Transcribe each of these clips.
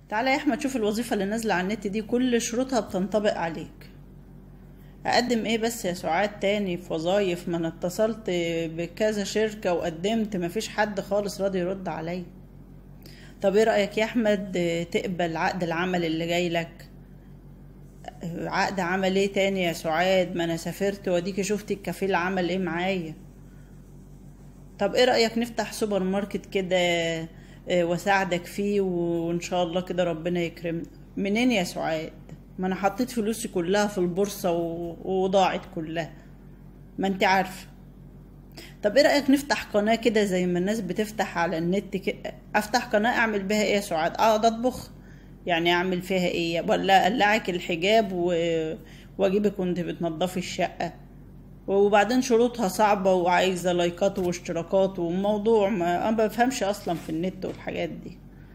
تعالى يا احمد شوف الوظيفة اللي نازلة على النت دي كل شروطها بتنطبق عليك اقدم ايه بس يا سعاد تاني في وظايف ما انا اتصلت بكذا شركة وقدمت مفيش حد خالص راضي يرد عليا طب ايه رأيك يا احمد تقبل عقد العمل اللي جاي لك عقد عمل ايه تاني يا سعاد ما انا سافرت واديكي شفتي الكفيل عمل ايه معايا طب ايه رأيك نفتح سوبر ماركت كده آه، واساعدك فيه وان شاء الله كده ربنا يكرمنا منين يا سعاد ما انا حطيت فلوسي كلها في البورصة و- وضاعت كلها ما انت عارفة طب ايه رأيك نفتح قناة كده زي ما الناس بتفتح على النت كده افتح قناة اعمل بيها ايه يا سعاد اقعد اطبخ يعني اعمل فيها ايه ولا اقلعك الحجاب و... واجيبك وانت بتنضفي الشقة وبعدين شروطها صعبة وعايزة لايكات واشتراكات وموضوع ما انا ما بفهمش اصلا في النت والحاجات دي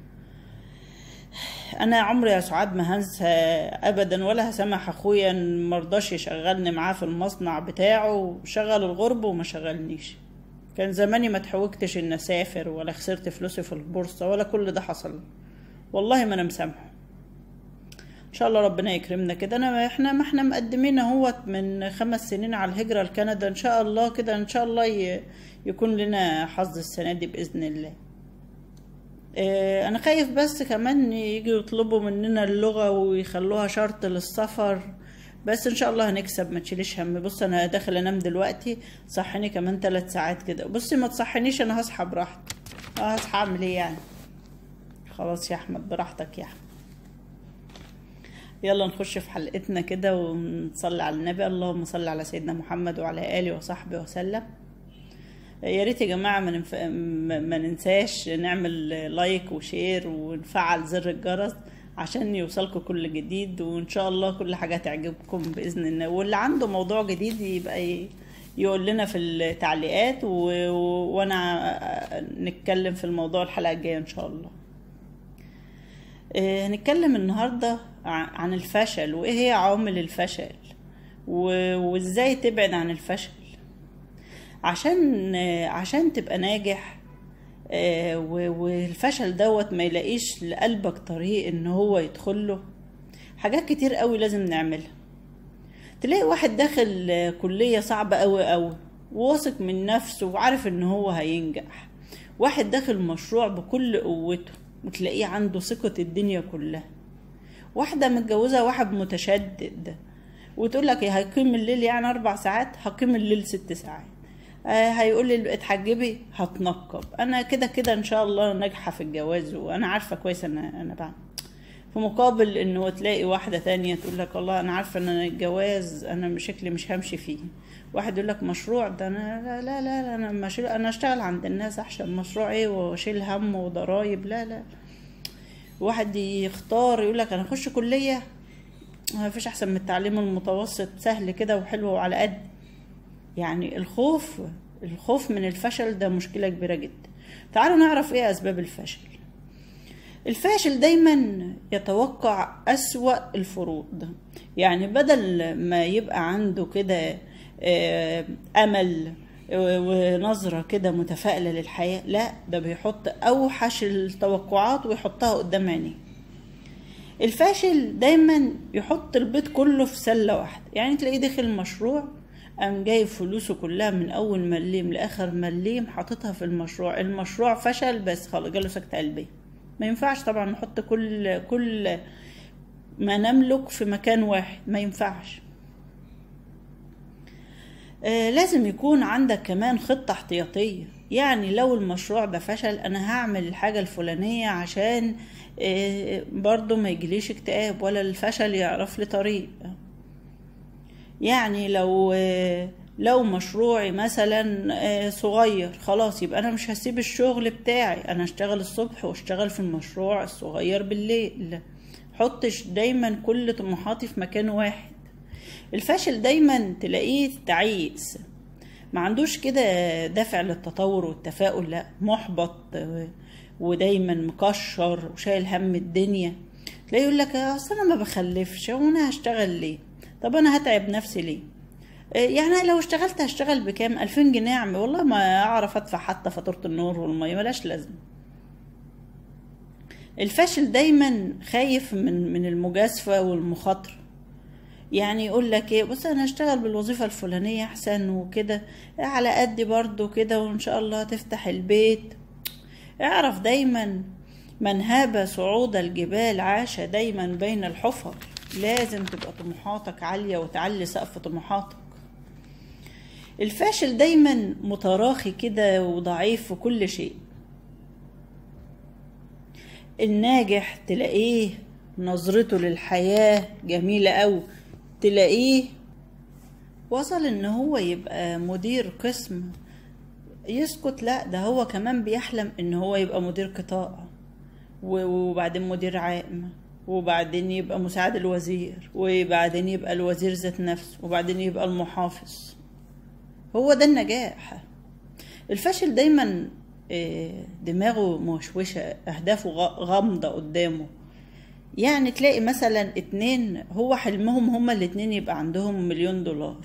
انا عمري يا سعاد ما هنسى ابدا ولا هسامح اخويا إن مرضاش يشغلني معاه في المصنع بتاعه شغل الغرب وما شغلنيش كان زماني ما تحوجتش ان اسافر ولا خسرت فلوسي في البورصة ولا كل ده حصل والله ما انا مسامحه ان شاء الله ربنا يكرمنا كده انا احنا ما احنا مقدمين اهوت من خمس سنين على الهجرة لكندا ان شاء الله كده ان شاء الله ي- يكون لنا حظ السنة دي باذن الله آه، انا خايف بس كمان يجي يطلبوا مننا اللغة ويخلوها شرط للسفر بس ان شاء الله هنكسب ما تشيليش هم بص انا داخل انام دلوقتي صحيني كمان ثلاث ساعات كده بصي ما تصحينيش انا هصحى براحتي آه، هصحى اعمل ايه يعني خلاص يا احمد براحتك يا احمد يلا نخش في حلقتنا كده ونصلي على النبي اللهم صل على سيدنا محمد وعلى اله وصحبه وسلم يا ريت يا جماعه ما, ننف... ما ما ننساش نعمل لايك وشير ونفعل زر الجرس عشان يوصلكم كل جديد وان شاء الله كل حاجه تعجبكم باذن الله واللي عنده موضوع جديد يبقى ي... يقول لنا في التعليقات و... و... وانا نتكلم في الموضوع الحلقه الجايه ان شاء الله آه، هنتكلم النهاردة ع- عن الفشل وإيه هي عوامل الفشل و- وإزاي تبعد عن الفشل عشان آه، عشان تبقى ناجح آه، و- والفشل دوت ما يلاقيش لقلبك طريق إن هو يدخله حاجات كتير قوي لازم نعملها تلاقي واحد داخل آه، كلية صعبة قوي قوي واثق من نفسه وعارف ان هو هينجح واحد داخل مشروع بكل قوته وتلاقيه عنده ثقة الدنيا كلها واحدة متجوزة واحد متشدد وتقول لك هيقيم الليل يعني أربع ساعات هقيم الليل ست ساعات آه هيقول لي اتحجبي هتنقب انا كده كده ان شاء الله ناجحه في الجواز وانا عارفه كويس ان انا بعمل في مقابل انه تلاقي واحده تانية تقول لك والله انا عارفه ان أنا الجواز انا شكلي مش همشي فيه واحد يقول لك مشروع ده انا لا لا لا, لا انا مش انا اشتغل عند الناس احسن مشروع ايه واشيل هم وضرايب لا لا واحد يختار يقول لك انا اخش كليه ما فيش احسن من التعليم المتوسط سهل كده وحلو وعلى قد يعني الخوف الخوف من الفشل ده مشكله كبيره جدا تعالوا نعرف ايه اسباب الفشل الفاشل دايما يتوقع أسوأ الفروض يعني بدل ما يبقى عنده كده آه، أمل ونظرة كده متفائلة للحياة لا ده بيحط أوحش التوقعات ويحطها قدام عينيه الفاشل دايما يحط البيت كله في سلة واحدة يعني تلاقيه داخل مشروع قام جايب فلوسه كلها من أول مليم لآخر مليم حاططها في المشروع المشروع فشل بس خلاص جاله سكتة قلبية ما ينفعش طبعا نحط كل كل ما نملك في مكان واحد ما ينفعش آه لازم يكون عندك كمان خطة احتياطية يعني لو المشروع ده فشل انا هعمل الحاجة الفلانية عشان آه برضو ما يجيليش اكتئاب ولا الفشل يعرف لي طريق يعني لو آه لو مشروعي مثلا آه، صغير خلاص يبقى انا مش هسيب الشغل بتاعي انا اشتغل الصبح واشتغل في المشروع الصغير بالليل حطش دايما كل طموحاتي في مكان واحد الفاشل دايما تلاقيه تعيس ما عندوش كده دافع للتطور والتفاؤل لا محبط آه، ودايما مكشر وشايل هم الدنيا تلاقيه يقول لك اصل انا ما بخلفش وانا هشتغل ليه طب انا هتعب نفسي ليه يعني لو اشتغلت هشتغل بكام ألفين جنيه يا عم والله ما أعرف أدفع حتى فاتورة النور والمية ملاش لازمة الفاشل دايما خايف من من المجازفة والمخاطرة يعني يقول لك ايه بص انا هشتغل بالوظيفة الفلانية احسن وكده على قدي برضو كده وان شاء الله هتفتح البيت اعرف دايما من هاب صعود الجبال عاش دايما بين الحفر لازم تبقى طموحاتك عالية وتعلي سقف طموحاتك الفاشل دايما متراخي كده وضعيف في كل شيء الناجح تلاقيه نظرته للحياة جميلة أوي تلاقيه وصل ان هو يبقى مدير قسم يسكت لا ده هو كمان بيحلم ان هو يبقى مدير قطاع وبعدين مدير عام وبعدين يبقى مساعد الوزير وبعدين يبقى الوزير ذات نفسه وبعدين يبقى المحافظ هو ده النجاح الفشل دايما دماغه مشوشة أهدافه غامضة قدامه يعني تلاقي مثلا اتنين هو حلمهم هما الاتنين يبقى عندهم مليون دولار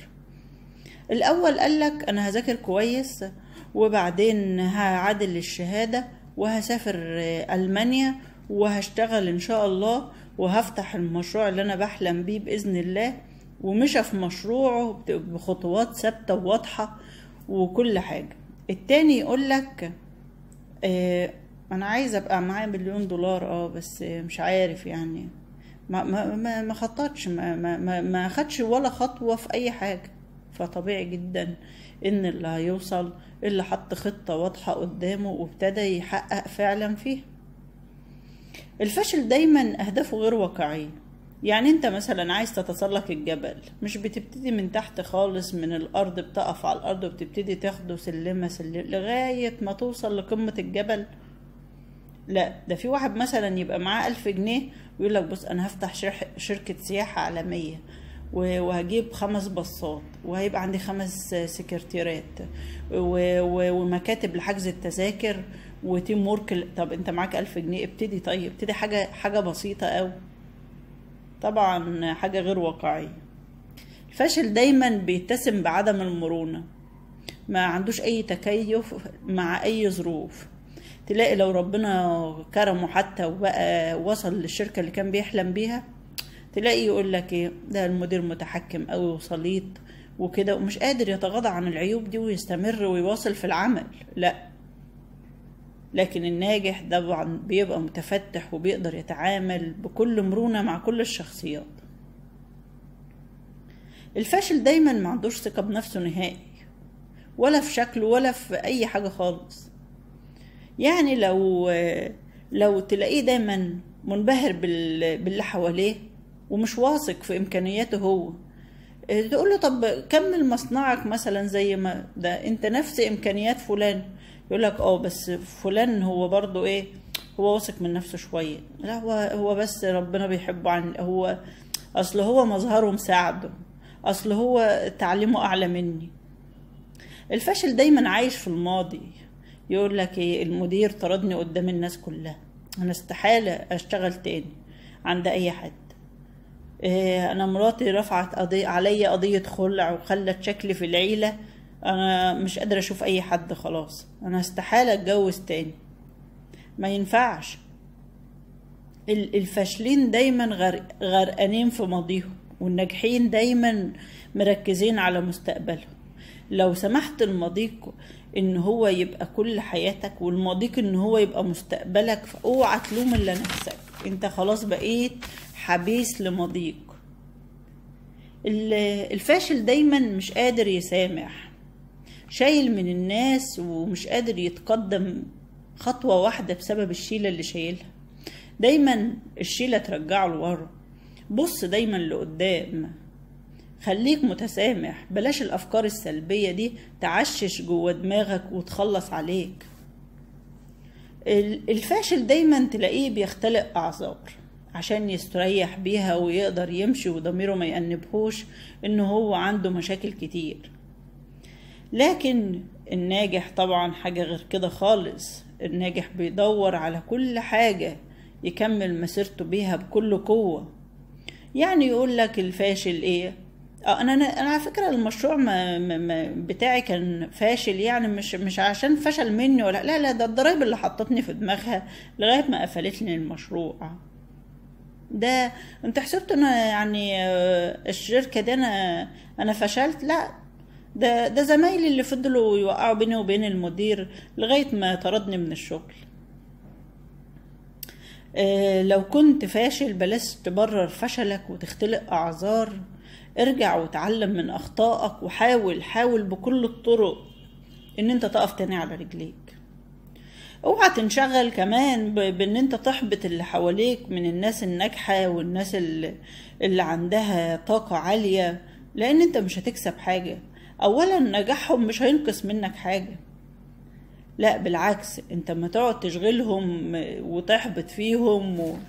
الأول قالك أنا هذاكر كويس وبعدين هعادل الشهادة وهسافر ألمانيا وهشتغل إن شاء الله وهفتح المشروع اللي أنا بحلم بيه بإذن الله ومشى في مشروعه بخطوات ثابتة وواضحة وكل حاجة التاني يقولك اه انا عايز ابقى معايا مليون دولار اه بس مش عارف يعني ما ما ما, ما خططش ما ما ما, ما خدش ولا خطوه في اي حاجه فطبيعي جدا ان اللي هيوصل اللي حط خطه واضحه قدامه وابتدى يحقق فعلا فيها الفشل دايما اهدافه غير واقعيه يعني انت مثلا عايز تتسلق الجبل مش بتبتدي من تحت خالص من الارض بتقف على الارض وبتبتدي تاخده سلمه سلمه لغايه ما توصل لقمه الجبل لا ده في واحد مثلا يبقى معاه ألف جنيه ويقول لك بص أنا هفتح شركة سياحة عالمية وهجيب خمس باصات وهيبقى عندي خمس سكرتيرات ومكاتب لحجز التذاكر وتيم وورك طب انت معاك ألف جنيه ابتدي طيب ابتدي حاجة حاجة بسيطة أوي طبعا حاجة غير واقعية الفشل دايما بيتسم بعدم المرونة ما عندوش أي تكيف مع أي ظروف تلاقي لو ربنا كرمه حتى وبقى وصل للشركة اللي كان بيحلم بيها تلاقي يقول لك ايه ده المدير متحكم قوي وسليط وكده ومش قادر يتغاضى عن العيوب دي ويستمر ويواصل في العمل لا لكن الناجح طبعا بيبقى متفتح وبيقدر يتعامل بكل مرونة مع كل الشخصيات الفاشل دايما ما عندوش ثقة بنفسه نهائي ولا في شكله ولا في أي حاجة خالص يعني لو لو تلاقيه دايما منبهر باللي حواليه ومش واثق في امكانياته هو تقول له طب كمل مصنعك مثلا زي ما ده انت نفس امكانيات فلان يقول لك اه بس فلان هو برضو ايه هو واثق من نفسه شويه لا هو هو بس ربنا بيحبه عن هو اصل هو مظهره مساعده اصل هو تعليمه اعلى مني الفشل دايما عايش في الماضي يقول لك ايه المدير طردني قدام الناس كلها انا استحالة اشتغل تاني عند اي حد إيه انا مراتي رفعت قضية عليا قضية خلع وخلت شكلي في العيلة انا مش قادرة اشوف اي حد خلاص انا استحالة اتجوز تاني ما ينفعش الفاشلين دايما غرقانين في ماضيهم والناجحين دايما مركزين على مستقبلهم لو سمحت لماضيك ان هو يبقى كل حياتك والماضيك ان هو يبقى مستقبلك فاوعى تلوم الا نفسك انت خلاص بقيت حبيس لماضيك الفاشل دايما مش قادر يسامح شايل من الناس ومش قادر يتقدم خطوة واحدة بسبب الشيلة اللي شايلها دايما الشيلة ترجعه لورا بص دايما لقدام خليك متسامح بلاش الأفكار السلبية دي تعشش جوه دماغك وتخلص عليك الفاشل دايما تلاقيه بيختلق أعذار عشان يستريح بيها ويقدر يمشي وضميره ما يأنبهوش إن هو عنده مشاكل كتير لكن الناجح طبعا حاجة غير كده خالص الناجح بيدور على كل حاجة يكمل مسيرته بيها بكل قوة يعني يقول لك الفاشل ايه اه انا انا أنا على فكره المشروع ما ما ما بتاعي كان فاشل يعني مش مش عشان فشل مني ولا لا لا ده الضرايب اللي حطتني في دماغها لغايه ما قفلت لي المشروع ده انت حسبت انا يعني آه، الشركه دي انا انا فشلت لا ده ده زمايلي اللي فضلوا يوقعوا بيني وبين المدير لغايه ما طردني من الشغل آه، لو كنت فاشل بلاش تبرر فشلك وتختلق أعذار ارجع وتعلم من أخطائك وحاول حاول بكل الطرق إن أنت تقف تاني على رجليك اوعى تنشغل كمان ب- بان انت تحبط اللي حواليك من الناس الناجحة والناس اللي, اللي عندها طاقة عالية لان انت مش هتكسب حاجة اولا نجاحهم مش هينقص منك حاجة لا بالعكس انت ما تقعد تشغلهم وتحبط فيهم و...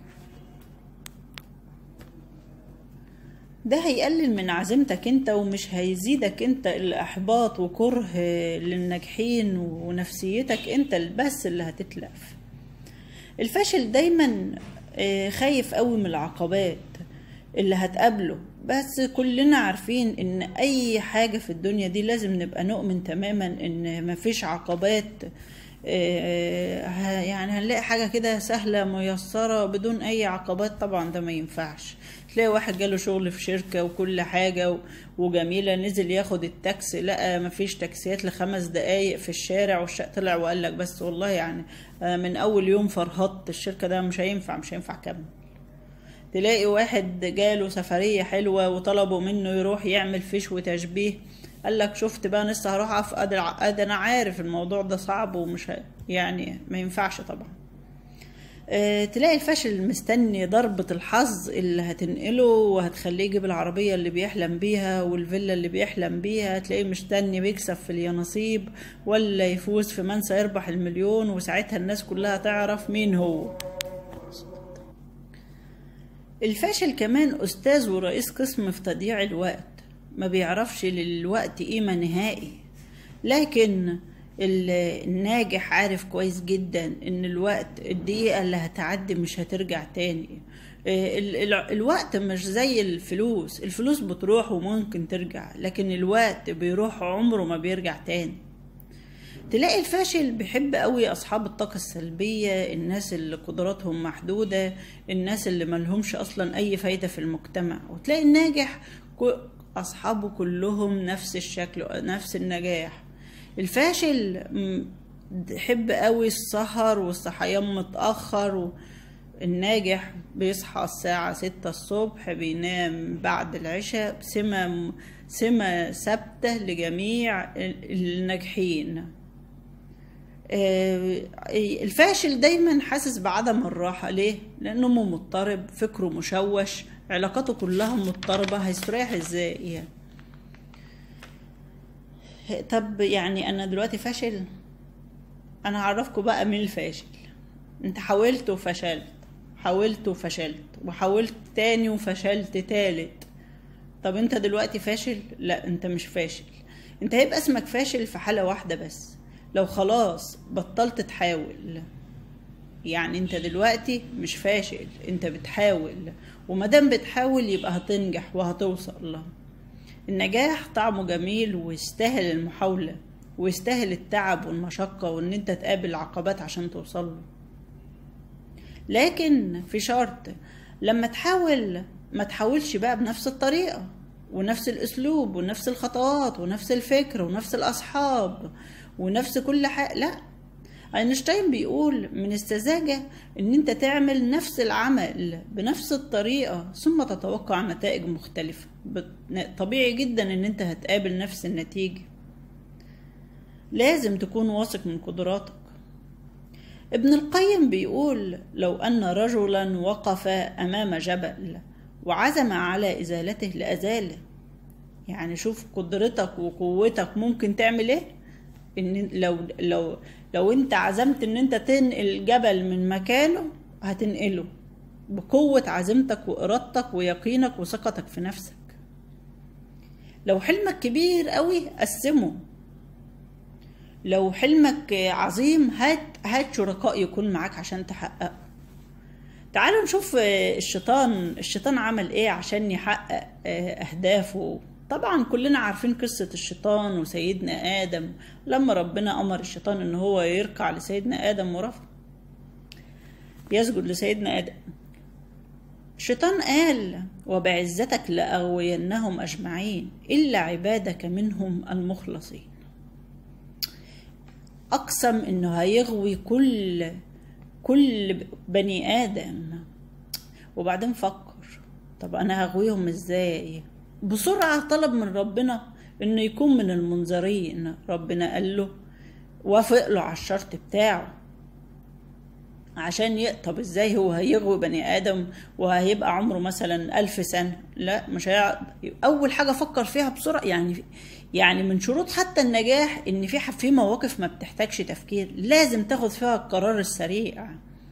ده هيقلل من عزيمتك انت ومش هيزيدك انت الاحباط وكره للناجحين ونفسيتك انت بس اللي هتتلف الفاشل دايما آه، خايف قوي من العقبات اللي هتقابله بس كلنا عارفين ان اي حاجة في الدنيا دي لازم نبقى نؤمن تماما ان مفيش عقبات آه، ه- يعني هنلاقي حاجة كده سهلة ميسرة بدون أي عقبات طبعا ده ما ينفعش تلاقي واحد جاله شغل في شركة وكل حاجة و- وجميلة نزل ياخد التاكسي لقى مفيش تاكسيات لخمس دقايق في الشارع والشق طلع وقال لك بس والله يعني آه، من أول يوم فرهطت الشركة ده مش هينفع مش هينفع أكمل تلاقي واحد جاله سفرية حلوة وطلبوا منه يروح يعمل فيش وتشبيه قال لك شفت بقى لسه هروح اقف ادي ادي انا عارف الموضوع ده صعب ومش ه... يعني ما ينفعش طبعا آه، تلاقي الفشل مستني ضربة الحظ اللي هتنقله وهتخليه يجيب العربية اللي بيحلم بيها والفيلا اللي بيحلم بيها تلاقيه مستني بيكسب في اليانصيب ولا يفوز في منسى يربح المليون وساعتها الناس كلها تعرف مين هو الفاشل كمان أستاذ ورئيس قسم في تضييع الوقت ما بيعرفش للوقت قيمة نهائي لكن ال- الناجح عارف كويس جدا ان الوقت الدقيقة اللي هتعدي مش هترجع تاني آه، ال- ال- الوقت مش زي الفلوس الفلوس بتروح وممكن ترجع لكن الوقت بيروح عمره ما بيرجع تاني تلاقي الفاشل بيحب قوي اصحاب الطاقة السلبية الناس اللي قدراتهم محدودة الناس اللي ملهمش اصلا اي فايدة في المجتمع وتلاقي الناجح كو- اصحابه كلهم نفس الشكل نفس النجاح الفاشل م، يحب قوي السهر والصحيان متأخر و... الناجح بيصحى الساعة ستة الصبح بينام بعد العشاء سمة سمة ثابتة لجميع الناجحين آه، الفاشل دايما حاسس بعدم الراحة ليه؟ لأنه مضطرب فكره مشوش علاقاته كلها مضطربة هيستريح ازاي يعني طب يعني أنا دلوقتي فاشل أنا هعرفكم بقى مين الفاشل انت حاولت وفشلت حاولت وفشلت وحاولت تاني وفشلت تالت طب انت دلوقتي فاشل لا انت مش فاشل انت هيبقى اسمك فاشل في حالة واحدة بس لو خلاص بطلت تحاول يعني انت دلوقتي مش فاشل انت بتحاول ومادام بتحاول يبقى هتنجح وهتوصل له النجاح طعمه جميل ويستاهل المحاولة ويستاهل التعب والمشقة وان انت تقابل عقبات عشان توصل له لكن في شرط لما تحاول ما تحاولش بقى بنفس الطريقة ونفس الاسلوب ونفس الخطوات ونفس الفكر ونفس الاصحاب ونفس كل حاجة لا اينشتاين بيقول من السذاجة ان انت تعمل نفس العمل بنفس الطريقة ثم تتوقع نتائج مختلفة بت- طبيعي جدا ان انت هتقابل نفس النتيجة لازم تكون واثق من قدراتك ابن القيم بيقول لو أن رجلا وقف أمام جبل وعزم على إزالته لأزاله يعني شوف قدرتك وقوتك ممكن تعمل ايه ان لو لو لو انت عزمت ان انت تنقل جبل من مكانه هتنقله بقوة عزيمتك وإرادتك ويقينك وثقتك في نفسك لو حلمك كبير قوي قسمه لو حلمك عظيم هات هات شركاء يكون معاك عشان تحققه تعالوا نشوف آه، الشيطان الشيطان عمل ايه عشان يحقق آه، اهدافه طبعا كلنا عارفين قصة الشيطان وسيدنا آدم لما ربنا أمر الشيطان إن هو يركع لسيدنا آدم ورفض يسجد لسيدنا آدم الشيطان قال وبعزتك لأغوينهم أجمعين إلا عبادك منهم المخلصين أقسم إنه هيغوي كل كل بني آدم وبعدين فكر طب أنا هغويهم إزاي بسرعة طلب من ربنا إنه يكون من المنذرين ربنا قال له وافق له على الشرط بتاعه عشان ي... طب ازاي هو هيغوي بني ادم وهيبقى عمره مثلا ألف سنة لا مش هي... اول حاجة فكر فيها بسرعة يعني يعني من شروط حتى النجاح ان في في مواقف ما بتحتاجش تفكير لازم تاخد فيها القرار السريع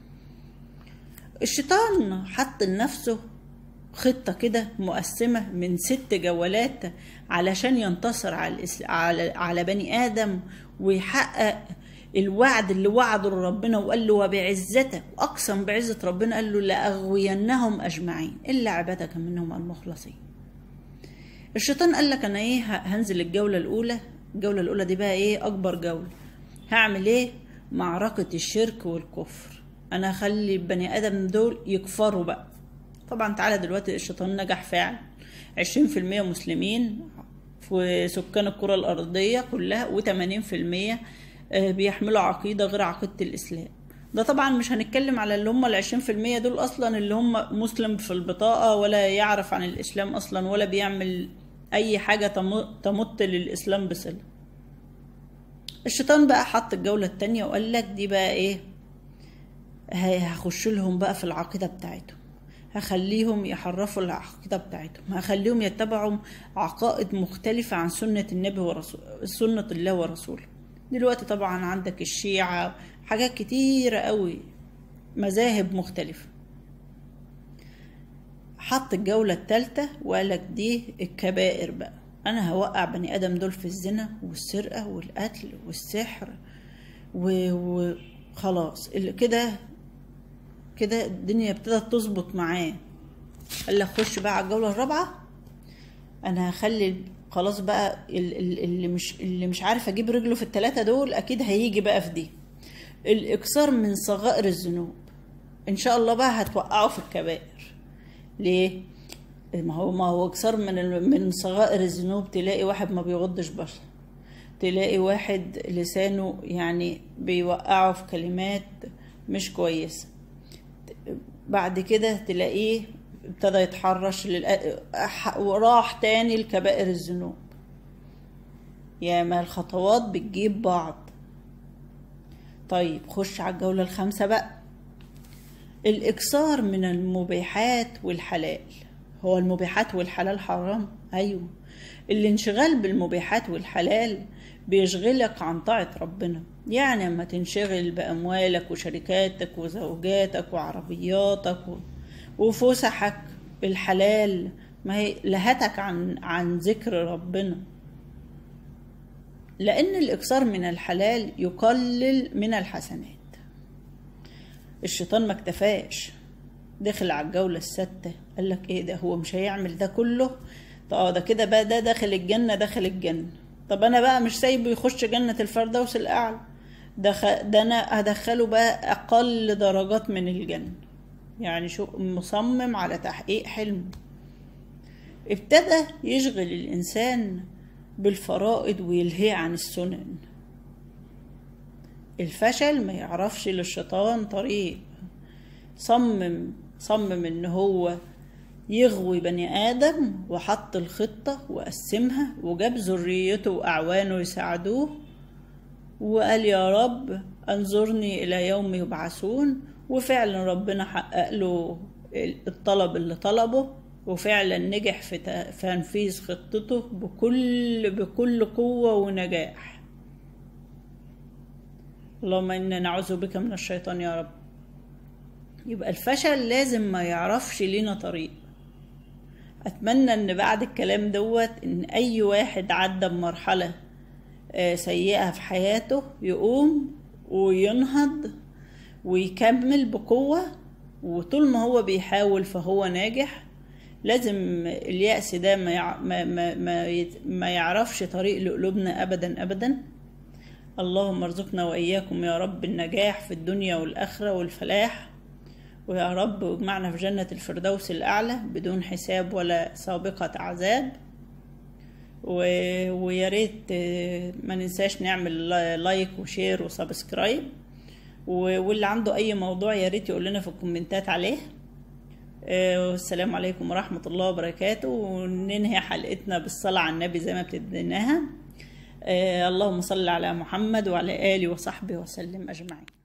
الشيطان حط لنفسه خطة كده مقسمة من ست جولات علشان ينتصر على الإس... على على بني آدم ويحقق الوعد اللي وعده ربنا وقال له وبعزتك واقسم بعزه ربنا قال له لاغوينهم اجمعين الا عبادك منهم المخلصين الشيطان قال لك انا ايه هنزل الجوله الاولى الجوله الاولى دي بقى ايه اكبر جوله هعمل ايه معركه الشرك والكفر انا هخلي البني ادم دول يكفروا بقى طبعا تعالى دلوقتي الشيطان نجح فعلا عشرين في المية مسلمين في سكان الكرة الأرضية كلها وتمانين في المية بيحملوا عقيدة غير عقيدة الإسلام ده طبعا مش هنتكلم على اللي هم العشرين في المية دول أصلا اللي هم مسلم في البطاقة ولا يعرف عن الإسلام أصلا ولا بيعمل أي حاجة تمت للإسلام بصلة الشيطان بقى حط الجولة التانية وقال لك دي بقى إيه هخش لهم بقى في العقيدة بتاعتهم هخليهم يحرفوا العقيدة بتاعتهم هخليهم يتبعوا عقائد مختلفة عن سنة النبي ورسول سنة الله ورسوله دلوقتي طبعا عندك الشيعة حاجات كتيرة قوي مذاهب مختلفة حط الجولة التالتة وقالك دي الكبائر بقى أنا هوقع بني آدم دول في الزنا والسرقة والقتل والسحر وخلاص كده كده الدنيا ابتدت تظبط معاه قال لك خش بقى على الجولة الرابعة أنا هخلي خلاص بقى اللي مش اللي مش عارف اجيب رجله في الثلاثه دول اكيد هيجي بقى في دي الاكثار من صغائر الذنوب ان شاء الله بقى هتوقعه في الكبائر ليه ما هو ما هو اكثر من من صغائر الذنوب تلاقي واحد ما بيغضش بشر تلاقي واحد لسانه يعني بيوقعه في كلمات مش كويسه بعد كده تلاقيه ابتدى يتحرش للأ... وراح تاني لكبائر الذنوب يا ما الخطوات بتجيب بعض طيب خش على الجولة الخامسة بقى الإكثار من المبيحات والحلال هو المبيحات والحلال حرام أيوه الانشغال بالمبيحات والحلال بيشغلك عن طاعة ربنا يعني اما تنشغل بأموالك وشركاتك وزوجاتك وعربياتك و... وفسحك الحلال ما هي لهتك عن عن ذكر ربنا لأن الإكثار من الحلال يقلل من الحسنات الشيطان ما اكتفاش دخل على الجولة الستة قال لك ايه ده هو مش هيعمل ده كله اه ده كده بقى ده داخل الجنة داخل الجنة طب انا بقى مش سايبه يخش جنة الفردوس الأعلى ده, خ... ده انا هدخله بقى أقل درجات من الجنة يعني شو مصمم على تحقيق حلمه ابتدى يشغل الإنسان بالفرائض ويلهيه عن السنن الفشل ما يعرفش للشيطان طريق صمم صمم ان هو يغوي بني ادم وحط الخطه وقسمها وجاب ذريته واعوانه يساعدوه وقال يا رب انظرني الى يوم يبعثون وفعلا ربنا حقق له الطلب اللي طلبه وفعلا نجح في تنفيذ خطته بكل بكل قوة ونجاح اللهم إنا نعوذ بك من الشيطان يا رب يبقى الفشل لازم ما يعرفش لينا طريق أتمنى إن بعد الكلام دوت إن أي واحد عدى بمرحلة سيئة في حياته يقوم وينهض ويكمل بقوة وطول ما هو بيحاول فهو ناجح لازم اليأس ده ما يع... ما ما ما, يت... ما يعرفش طريق لقلوبنا ابدا ابدا اللهم ارزقنا واياكم يا رب النجاح في الدنيا والاخره والفلاح ويا رب اجمعنا في جنة الفردوس الأعلى بدون حساب ولا سابقة عذاب و... ويا ريت ما ننساش نعمل لايك وشير وسبسكرايب و... واللي عنده أي موضوع يا ريت يقول لنا في الكومنتات عليه والسلام عليكم ورحمة الله وبركاته وننهي حلقتنا بالصلاة على النبي زي ما ابتديناها اللهم صل على محمد وعلى آله وصحبه وسلم أجمعين